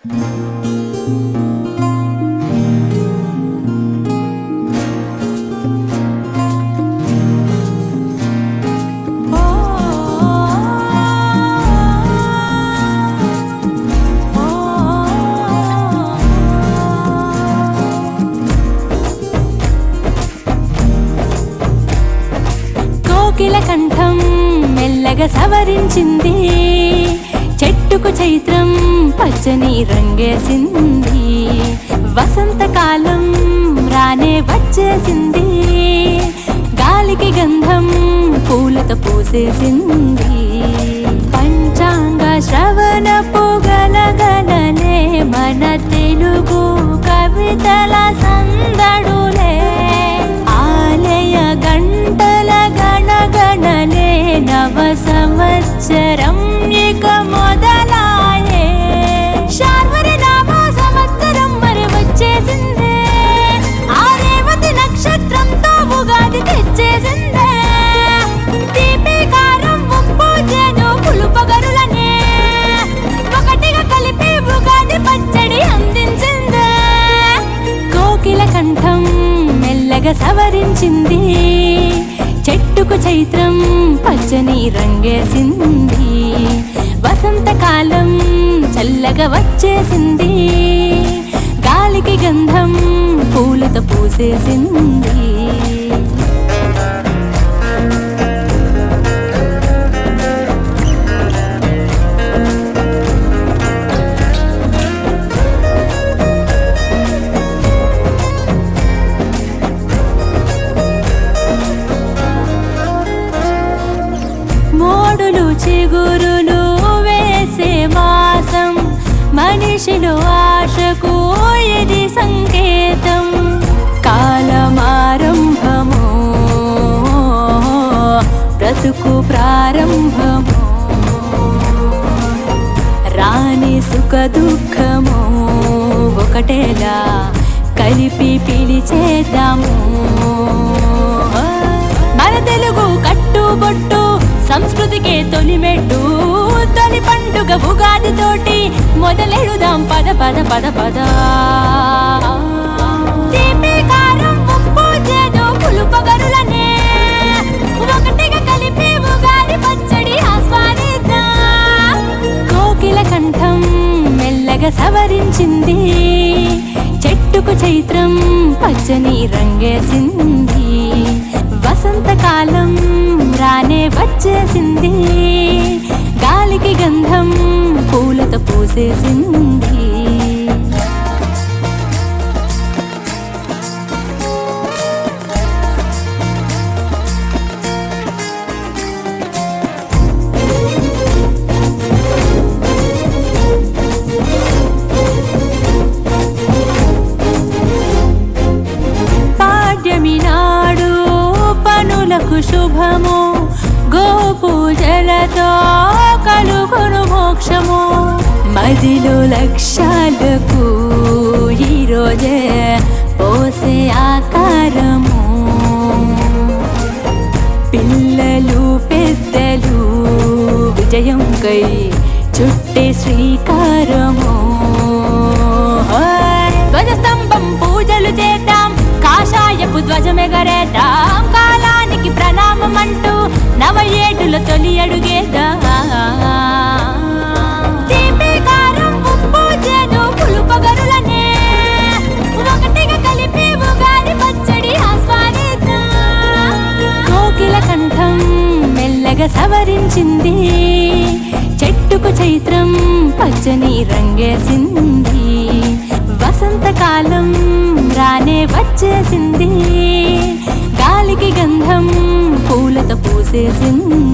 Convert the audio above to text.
కోకిల కంఠం మెల్లగా సవరించింది చెట్టుకు చైత్రం పచ్చని రంగేసింది వసంతకాలం రానే వచ్చేసింది గాలికి గంధం పూలతో పూసేసింది పంచాంగ శ్రవణ పొగలగలనే మన తెలుగు కవితల సందడులే ఆలయ గంటల గణగణనే నవ సంవత్సరం ఇక మొదలాయే శార్వరి నామ సంవత్సరం మరి వచ్చేసిందే ఆ రేవతి నక్షత్రంతో ఉగాది తెచ్చేసిందే తీపి కారం ఉప్పు చేదు పులుపగరులనే ఒకటిగా కలిపి ఉగాది పచ్చడి అందించిందే కోకిల కంఠం మెల్లగా సవరించింది చెట్టుకు చైత్రం పచ్చని రంగేసింది వసంతకాలం చల్లగా వచ్చేసింది గాలికి గంధం పూలతో పూసేసింది మోడులు చిగురులు వేసే మాసం మనిషిలో ఆశకు ఇది సంకేతం కాలమారంభము బ్రతుకు ప్రారంభము రాని సుఖ దుఃఖము ఒకటేలా కలిపి పిలిచేద్దాము మన తెలుగు కట్టుబొట్టు సంస్కృతికే తొలిమెట్టు తొలి పండుగ ఉగాది తోటి మొదలెడుదాం పద పద పద పద తీపి కారం ఉప్పు చేదు పులుపగరులనే ఒకటిగా కలిపి ఉగాది పచ్చడి ఆస్వాదిద్దాం కోకిల కంఠం మెల్లగా సవరించింది చెట్టుకు చైత్రం పచ్చని రంగేసింది వసంతకాలం రానే వచ్చేసింది గాలికి గంధం పూలతో పూసేసింది పాడ్యమి నాడు పనులకు శుభము గోపూజలతో కలుగును మోక్షము మదిలో లక్ష్యాలకు ఈరోజే పోసే ఆకారము పిల్లలు పెద్దలు విజయం కై చుట్టే శ్రీకారము ధ్వజస్తంభం పూజలు చేద్దాం కాషాయపు ధ్వజమెగరేద్దాం కాలానికి ప్రణామం అంటూ నవ ఏడుల తొలి అడుగేద్దాం తీపి కారం ఉప్పు చేదు పులుపగరులనే ఒకటిగా కలిపి ఉగాది పచ్చడి ఆస్వాదిద్దాం కోకిల కంఠం మెల్లగా సవరించింది చెట్టుకు చైత్రం పచ్చని రంగేసింది వసంతకాలం రానే వచ్చేసింది గాలికి గంధం పూలతో పూసేసింది